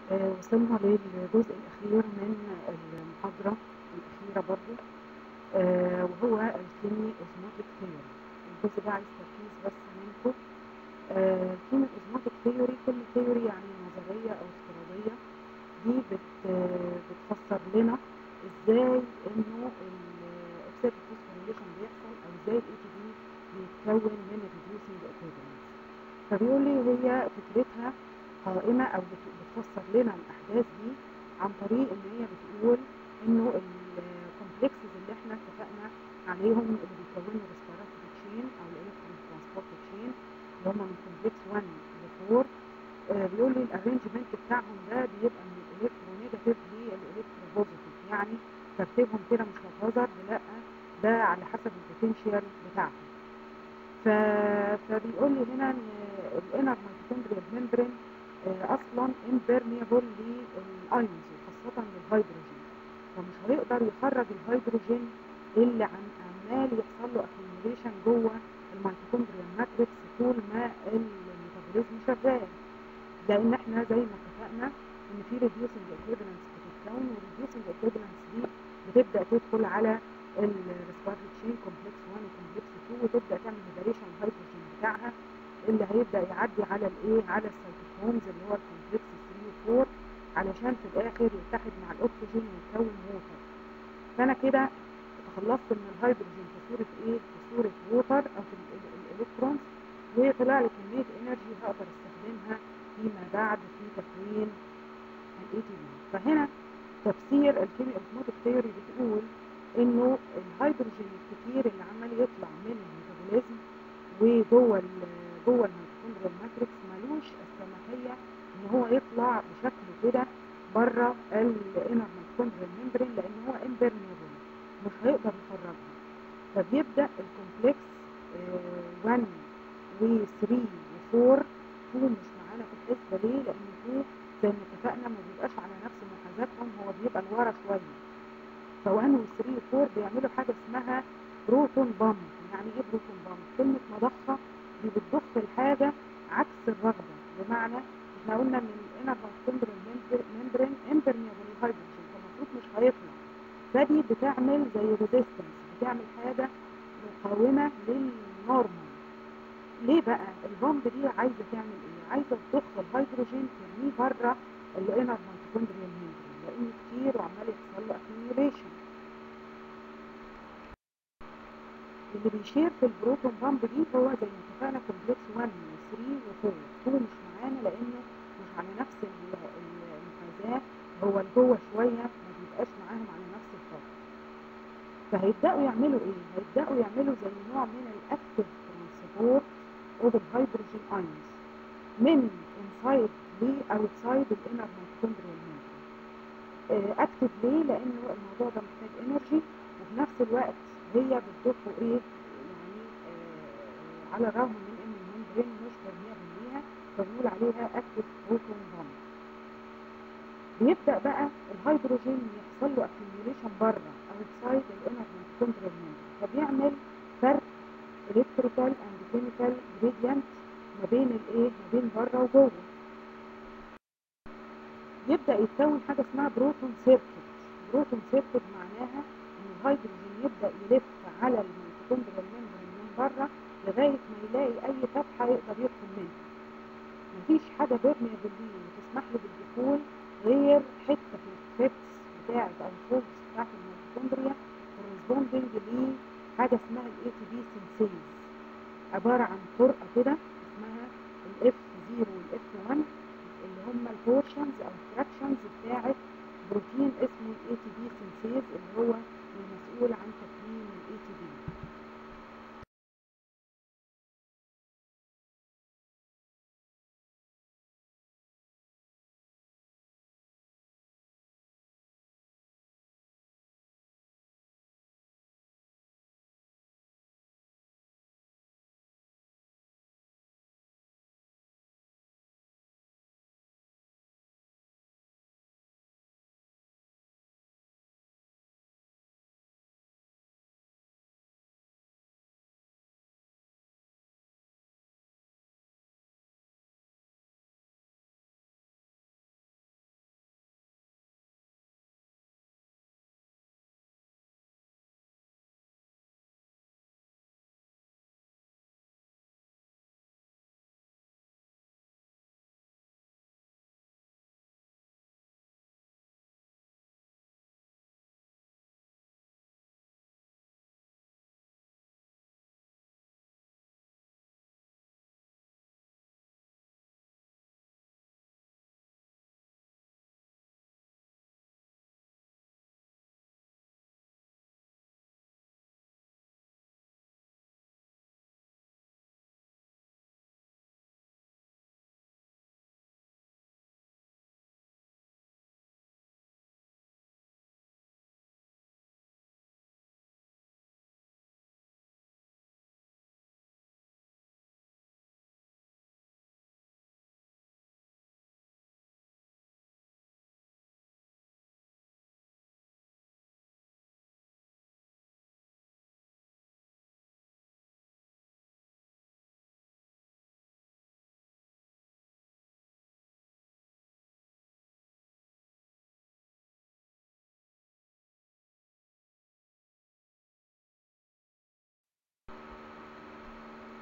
آآ وصلنا للجزء الأخير من المحاضرة الأخيرة برضه آآ وهو الchemi osmotic theory الجزء ده عايز تركيز بس منكم آآ الchemi osmotic theory كل theory يعني نظرية أو افتراضية دي بت بتفسر لنا إزاي إنه الoxide phosphorylation بيحصل أو إزاي الATP بيتكون من الreducing equivalents فبيقول لي هي فكرتها قائمة أو بت بتفسر لنا الأحداث دي عن طريق إن هي بتقول إنه الcomplexes اللي إحنا اتفقنا عليهم اللي بيكونوا respiratory chain أو الelectron transport chain اللي هم من complex 1 ل 4 آآ بيقول لي الarrangement بتاعهم ده بيبقى من الelectronegative للelectropositive يعني ترتيبهم كده مش haphazard لأ ده على حسب الpotential بتاعهم ف فبيقول لي هنا إن الinner mitochondrial membrane آآ أصلًا impermeable للions وخاصةً للهيدروجين فمش هيقدر يخرج الهيدروجين اللي عم عمال يحصل له accumulation جوه الميتوكوندريال ماتريكس طول ما الميتابوليزم شغال لأن إحنا زي ما اتفقنا إن في reducing equivalents بتتكون والreducing equivalents دي بتبدأ تدخل على الrespiratory chain complex 1 وcomplex 2 وتبدأ تعمل liberation الهيدروجين بتاعها اللي هيبدأ يعدي على الإيه على السيتوكرومز اللي هو الcomplex 3 و4 علشان في الآخر يتحد مع الأكسجين ويكون ووتر فأنا كده تخلصت من الهيدروجين في صورة إيه؟ في صورة ووتر أو في الإلكترونز وطلع لي كمية إنرجي هقدر استخدمها فيما بعد في تكوين ال ATP فهنا تفسير الكيمي اوزموتيك ثيوري بتقول إنه الهيدروجين الكتير اللي عمال يطلع من الميتابوليزم وجوه ال جوه الميتوكوندريال ماتريكس مالوش السماحية إن هو يطلع بشكل كده بره الانر ميتوكوندريال ممبرين لأن هو impermeable مش هيقدر يخرجها فبيبدأ الكومبلكس 1 و 3 و 4 2 مش معانا في الحسبة ليه؟ لأن 2 زي ما اتفقنا ما بيبقاش على نفس محاذاتهم هو بيبقى لورا شوية ف 1 و 3 و 4 بيعملوا حاجة اسمها بروتون بامب يعني ايه بروتون بامب؟ كلمة مضخة دي بتضخ الحاجة عكس الرغبة بمعنى احنا قلنا ان الانر ميتوكوندريال ممبرين امبرميبل للهيدروجين فالمفروض مش هيطلع فدي بتعمل زي ريزيستنس بتعمل حاجة مقاومة للنورمال ليه بقى البامب دي عايزة تعمل ايه عايزة تضخ الهيدروجين ترميه بره الانر ميتوكوندريال ممبرين لانه كتير وعمال يحصل له accumulation اللي بيشير في البروتون بامب دي هو زي ما اتفقنا كومبلكس 1 و 3 و 4 2 مش معانا لانه مش على نفس المحاذاه هو لجوه شويه ما بيبقاش معاهم على نفس الخط فهيبداوا يعملوا ايه؟ هيبداوا يعملوا زي نوع من الاكتف ترانسبورت اوف الهيدروجين ايونز من انسايد لاوتسايد الانر ميتوكوندريال ممبرين اكتف ليه؟ لانه الموضوع ده محتاج انرجي وفي نفس الوقت هي بتضخه ايه يعني آه على الرغم من ان الممبرين مش permeable ليها فبنقول عليها اكتف بروتون بامب بيبدا بقى الهيدروجين يحصل له accumulation بره outside الانر ميتوكوندريال ممبرين فبيعمل فرق electrical and chemical gradient ما بين الايه ما بين بره وجوه يبدا يتكون حاجه اسمها بروتون سيركت بروتون سيركت معناها ان الهيدروجين يبدا يلف على الميتوكوندريال ممبرين من بره لغايه ما يلاقي اي فتحه يقدر يدخل منها مفيش حاجه بيرميبل ليه تسمح له بالدخول غير حته في الكريبس بتاعت او الفولدز بتاعت الميتوكوندريا كورسبوندنج لحاجه اسمها الاي تي بي سينسيز عباره عن طرقه كده اسمها الاف 0 والاف 1 اللي هم البورشنز او الفراكشنز بتاعت بروتين اسمه الاي تي بي سينسيز اللي هو المسؤول عن تكوين الاي تي بي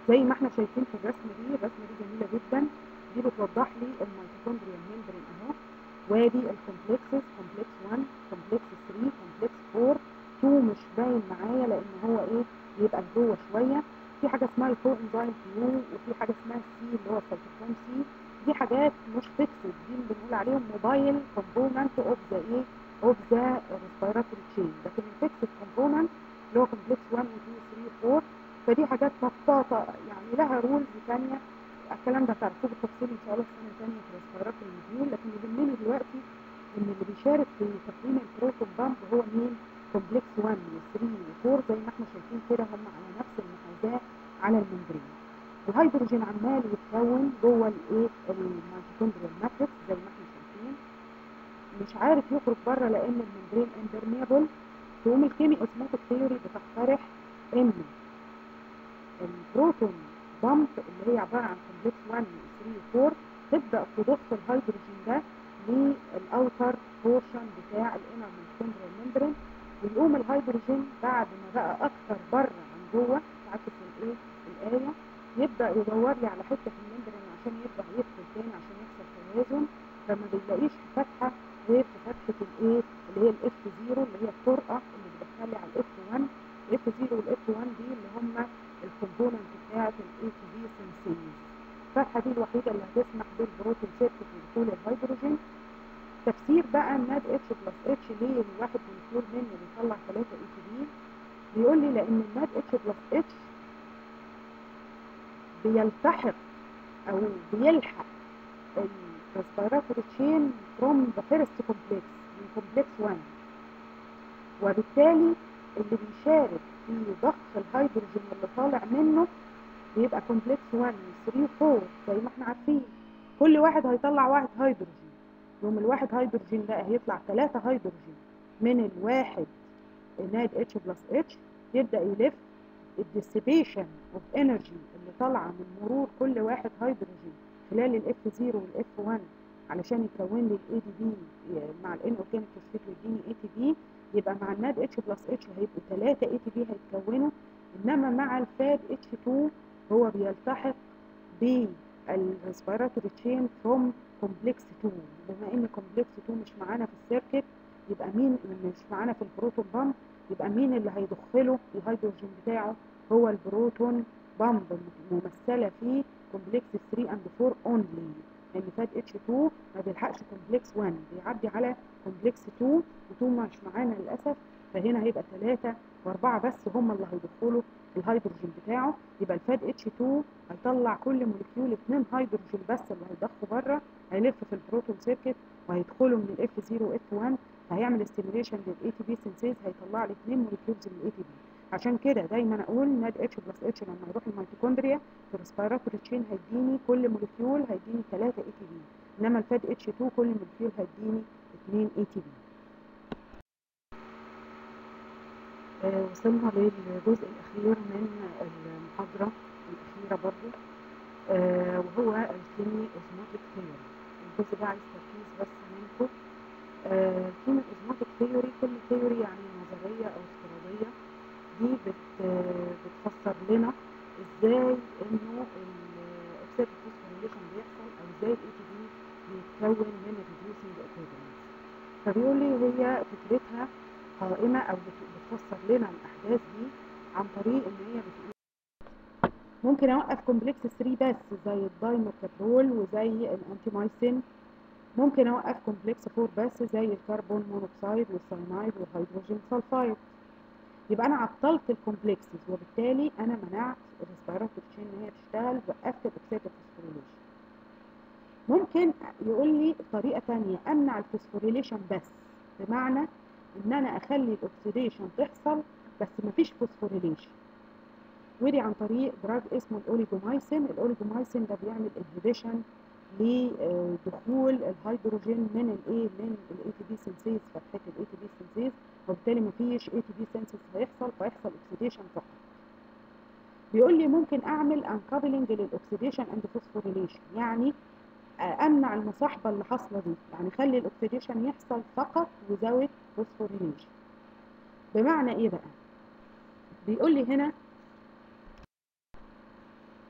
زي ما احنا شايفين في الرسمه دي الرسمه دي جميله جدا دي بتوضح لي الميتوكوندريال ممبرين اهو وادي الكومبلكسز كومبلكس 1 كومبلكس 3 كومبلكس 4 2 مش باين معايا لان هو ايه بيبقى لجوه شويه في حاجه اسمها الكو انزايم كيو وفي حاجه اسمها السي اللي هو السيتوكروم سي دي حاجات مش فيكسد دي بنقول عليهم موبايل كومبوننت اوف ذا ايه اوف ذا ريسبيراتوري تشين لكن الفيكسد كومبوننت اللي هو كومبلكس 1 و 2 و 3 و 4 فدي حاجات مطاطه يعني لها رولز ثانيه الكلام ده تعرفوه بالتفصيل ان شاء الله في سنه ثانيه في الريسبيراتوري موديول لكن اللي يهمني دلوقتي ان اللي بيشارك في تكوين البروتون بامب هو مين؟ كومبلكس 1 و 3 و 4 زي ما احنا شايفين كده هم على نفس المحاذاه على الممبرين الهيدروجين عمال يتكون جوه الايه الميتوكوندريال ماتريكس زي ما احنا شايفين مش عارف يخرج بره لان الممبرين امبرميبل تقوم الكيمي اوزموتيك ثيوري بتقترح ان البروتون بامب اللي هي عباره عن كومبلكس 1 و 3 و 4 تبدا تضخ الهيدروجين ده للاوتر بورشن بتاع الانر ميتوكوندريال ممبرين ويقوم الهيدروجين بعد ما بقى اكتر بره عن جوه تعكس الايه الايه يبدا يدور لي على حته في الممبرين عشان يبدا يدخل تاني عشان يحصل توازن فما بيلاقيش فتحه غير في فتحه الايه اللي هي الاف 0 اللي هي الطرقه اللي بتدخل لي على الاف 1 الاف 0 والاف 1 دي اللي هم الكومبوننت بتاعه الاي تي بي سنسيز الفتحه دي الوحيده اللي هتسمح بالبروتين سيركت ودخول الهيدروجين تفسير بقى الناد اتش بلس اتش ليه الواحد مولكيول منه بيطلع 3 اي تي بي بيقول لي لان الناد اتش بلس اتش بيلتحق او بيلحق الريسبيراتوري تشين فروم ذا فيرست كومبلكس من كومبلكس 1 وبالتالي اللي بيشارك في ضخ الهيدروجين اللي طالع منه بيبقى كومبلكس 1 و 3 و 4 زي ما احنا عارفين كل واحد هيطلع واحد هيدروجين يوم الواحد هيدروجين ده هيطلع 3 هيدروجين من الواحد ناد اتش بلس اتش يبدا يلف الديسيبيشن اوف انرجي اللي طالعه من مرور كل واحد هيدروجين خلال الاف 0 والاف 1 علشان يكون لي الاي دي بي مع الان اورجانيك فوسفيت ويديني اي تي بي يبقى مع الناد اتش بلس اتش هيبقوا 3 اي تي بي هيتكونوا انما مع الفاد اتش 2 هو بيلتحق بالريسبيراتوري تشين فروم كومبلكس 2 بما ان كومبلكس 2 مش معانا في السيركت يبقى مين مش معانا في البروتون بامب يبقى مين اللي هيدخله الهيدروجين بتاعه هو البروتون بامب ممثله في كومبلكس 3 اند 4 اونلي لان فاد اتش 2 ما بيلحقش كومبلكس 1 بيعدي على كومبلكس 2 و2 مش معانا للاسف فهنا هيبقى 3 و4 بس هم اللي هيدخلوا الهيدروجين بتاعه يبقى الفاد اتش 2 هيطلع كل مولكيول 2 هيدروجين بس اللي هيضخوا بره هيلف في البروتون سيركت وهيدخلوا من الاف 0 واف 1 هيعمل ستيميوليشن للاي تي بي سنسيز هيطلع لي 2 مولكيولز من الاي تي بي عشان كده دايما اقول ناد اتش بلس اتش لما يروح الميتوكوندريا في الريسبيراتوري تشين هيديني كل مولكيول هيديني 3 اي تي بي انما الفاد اتش 2 كل مولكيول هيديني 2 اي تي بي آه وصلنا للجزء الاخير من المحاضره الاخيره برضو آه وهو الكيمي اوزموتيك ثيوري الجزء ده عايز تركيز بس منكم آه الكيمي اوزموتيك ثيوري كل ثيوري يعني نظريه او افتراضيه دي بت بتفسر لنا ازاي انه الاكسيد فوسفوريليشن بيحصل او ازاي الاي تي بي بيتكون من الريديوسنج اكويفالنس فبيقول لي هي فكرتها قائمه او بتفسر لنا الاحداث دي عن طريق ان هي بتقول ممكن اوقف كومبلكس 3 بس زي الدايموكابرول وزي الانتيمايسين ممكن اوقف كومبلكس 4 بس زي الكربون مونوكسيد والساينايد والهيدروجين سلفايد يبقى انا عطلت الكومبلكسز وبالتالي انا منعت الريسبيراتوري تشين ان هي تشتغل وقفت الاكسيد فوسفوريليشن ممكن يقول لي طريقه ثانيه امنع الفوسفوريليشن بس بمعنى ان انا اخلي الاكسيديشن تحصل بس مفيش فوسفوريليشن ودي عن طريق دراج اسمه الاوليجومايسين الاوليجومايسين ده بيعمل انهبيشن لدخول الهيدروجين من الايه من الاي تي بي سنسيز فتحه الاي تي بي سنسيز وبالتالي مفيش اي تي بي سنسيز هيحصل فيحصل اوكسيديشن فقط بيقول لي ممكن اعمل انكابلنج للاكسيديشن اند فوسفوريليشن يعني امنع المصاحبه اللي حاصله دي يعني خلي الاكسيديشن يحصل فقط وزود فوسفوريليشن بمعنى ايه بقى بيقول لي هنا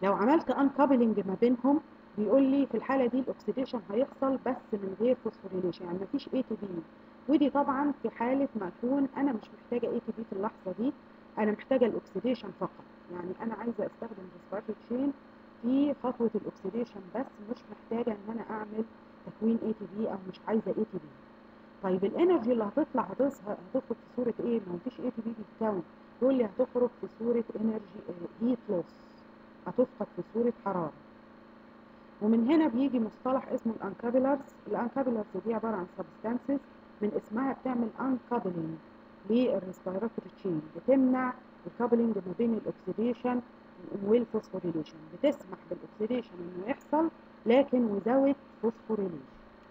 لو عملت انكابلنج ما بينهم بيقول لي في الحاله دي الاكسيديشن هيحصل بس من غير فوسفوريليشن يعني مفيش اي تي بي ودي طبعا في حاله ما اكون انا مش محتاجه اي تي بي في اللحظه دي انا محتاجه الاكسيديشن فقط يعني انا عايزه استخدم ريسبيراتوري تشين في خطوه الاكسيديشن بس مش محتاجه ان انا اعمل تكوين اي تي بي او مش عايزه اي تي بي طيب الانرجي اللي هتطلع هتظهر هتخرج في صوره ايه ما فيش اي تي بي بيتكون يقول لي هتخرج في صوره انرجي هيت لوس هتفقد في صوره حراره ومن هنا بيجي مصطلح اسمه الانكابلرز الانكابلرز دي عباره عن سبستانسز من اسمها بتعمل انكابلنج للريسبيراتوري تشين بتمنع الكابلنج ما بين الاكسيديشن والفوسفوريليشن بتسمح بالاكسيديشن انه يحصل لكن وزاوت فوسفوريليشن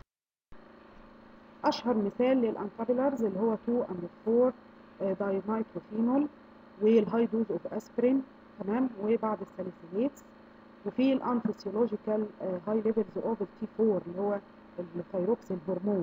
اشهر مثال للانكابلرز اللي هو 2 اند 4 داينايتروفينول والهاي دوز اوف اسبرين تمام وبعض الساليسيليتس وفي الانفسيولوجيكال هاي ليفلز اوف التي 4 اللي هو الثايروكسين هرمون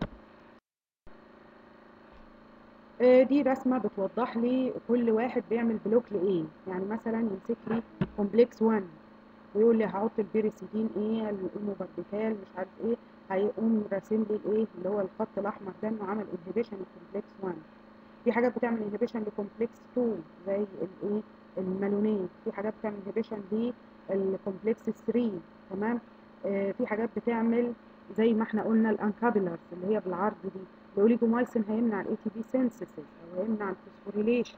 دي رسمه بتوضح لي كل واحد بيعمل بلوك لايه يعني مثلا يمسك لي كومبلكس 1 ويقول لي هحط البيريسيدين ايه الموبربيتال مش عارف ايه هيقوم راسم لي الايه اللي هو الخط الاحمر ده انه عمل انهبيشن لكومبلكس 1 في حاجات بتعمل انهبيشن لكومبلكس 2 زي الايه المالونين في حاجات بتعمل انهبيشن للكومبلكس 3 تمام آه في حاجات بتعمل زي ما احنا قلنا الانكابلرز اللي هي بالعرض دي الاوليجومايسين هيمنع الاي تي بي سينثيسيس او هيمنع الفوسفوريليشن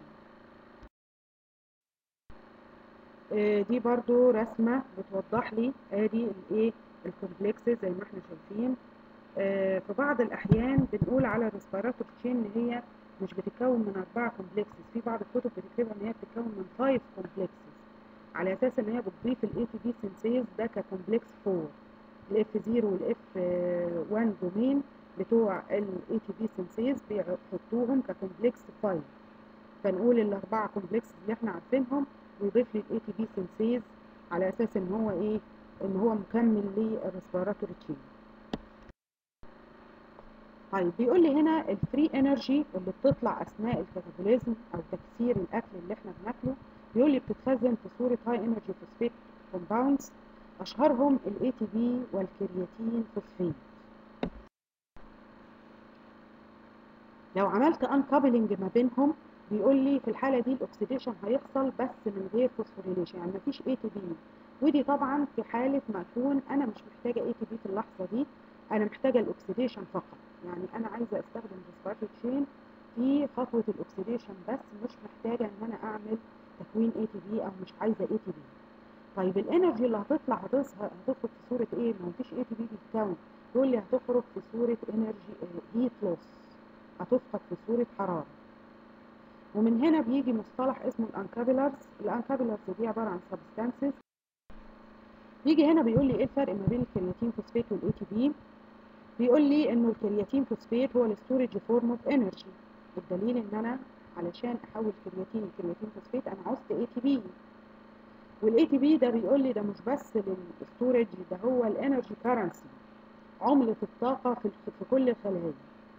آه دي برضو رسمه بتوضح لي ادي الايه الكومبلكسز زي ما احنا شايفين آه في بعض الاحيان بنقول على الريسبيراتور تشين ان هي مش بتتكون من اربعه كومبلكسز في بعض الكتب بتكتبها ان هي بتتكون من فايف كومبلكسز على اساس ان هي بتضيف الاي تي بي سينسيز ده ككومبلكس 4 الاف 0 والاف 1 دومين بتوع الاي تي بي سينسيز بيحطوهم ككومبلكس 5 فنقول الاربعه كومبلكسز اللي احنا عارفينهم ويضيف لي الاي تي بي سينسيز على اساس ان هو ايه ان هو مكمل للريسبيراتوري تشين طيب بيقول لي هنا الفري انرجي اللي بتطلع اثناء الكاتابوليزم او تكسير الاكل اللي احنا بناكله بيقول لي بتتخزن في صوره هاي انرجي فوسفيت كومباوندز اشهرهم الاي تي بي والكرياتين فوسفيت لو عملت انكابلنج ما بينهم بيقول لي في الحاله دي الاكسيديشن هيحصل بس من غير فوسفوريليشن يعني مفيش اي تي بي ودي طبعا في حاله ما اكون انا مش محتاجه اي تي بي في اللحظه دي انا محتاجه الاكسيديشن فقط يعني انا عايزه استخدم ريسبيراتوري تشين في خطوه الاكسيديشن بس مش محتاجه ان انا اعمل تكوين اي تي بي او مش عايزه اي تي بي طيب الانرجي اللي هتطلع هتظهر هتخرج في صوره ايه ما فيش اي تي بي بيتكون يقول لي هتخرج في صوره انرجي هيت لوس هتفقد في صوره حراره ومن هنا بيجي مصطلح اسمه الانكابلرز الانكابلرز دي عباره عن سبستانسز بيجي هنا بيقول لي ايه الفرق ما بين الكرياتين فوسفات والاي تي بي بيقول لي انه الكرياتين فوسفات هو الستورج فورم اوف انرجي بالدليل ان انا علشان احول كرياتين لكرياتين فوسفات انا عوزت اي تي بي والاي تي بي ده بيقول لي ده مش بس للستورج ده هو الانرجي كارنسي عملة الطاقة في, في كل الخلايا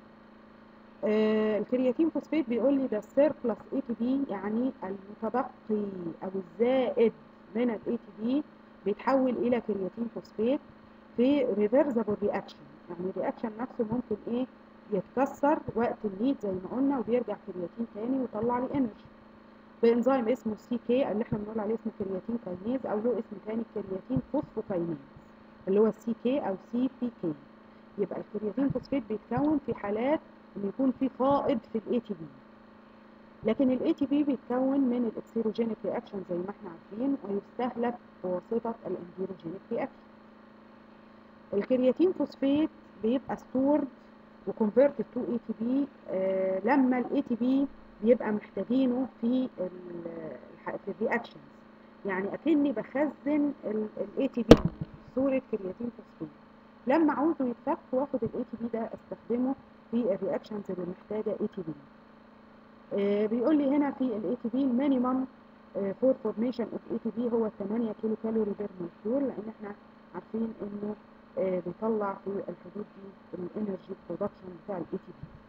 آه الكرياتين فوسفات بيقول لي ده السيربلس اي تي بي يعني المتبقي او الزائد من الاي تي بي بيتحول الى كرياتين فوسفات في ريفرسبل رياكشن يعني الرياكشن نفسه ممكن ايه يتكسر وقت الليد زي ما قلنا وبيرجع كرياتين تاني ويطلع لي انرجي بانزيم اسمه سي كي اللي احنا بنقول عليه اسمه كرياتين كاينيز او له اسم تاني كرياتين فوسفوكاينيز اللي هو سي كي او سي بي كي يبقى الكرياتين فوسفات بيتكون في حالات ان يكون في فائض في الاي تي بي لكن الاي تي بي بيتكون من الاكسيروجينيك رياكشن زي ما احنا عارفين ويستهلك بواسطه الانديروجينيك رياكشن الكرياتين فوسفات بيبقى ستورد وكونفرتد تو اي تي بي لما الاي تي بي بيبقى محتاجينه في في الرياكشنز يعني اكني بخزن الاي تي بي صوره كرياتين فوسفات لما عاوزه يتفك واخد الاي تي بي ده استخدمه في الرياكشنز اللي محتاجه اي تي بي بيقول لي هنا في الاي تي بي المينيمم فور فورميشن اوف اي تي بي هو 8 كيلو كالوري بير مولكيول لان احنا عارفين انه بيطلع في الحدود دي الانرجي برودكشن بتاع الاي تي بي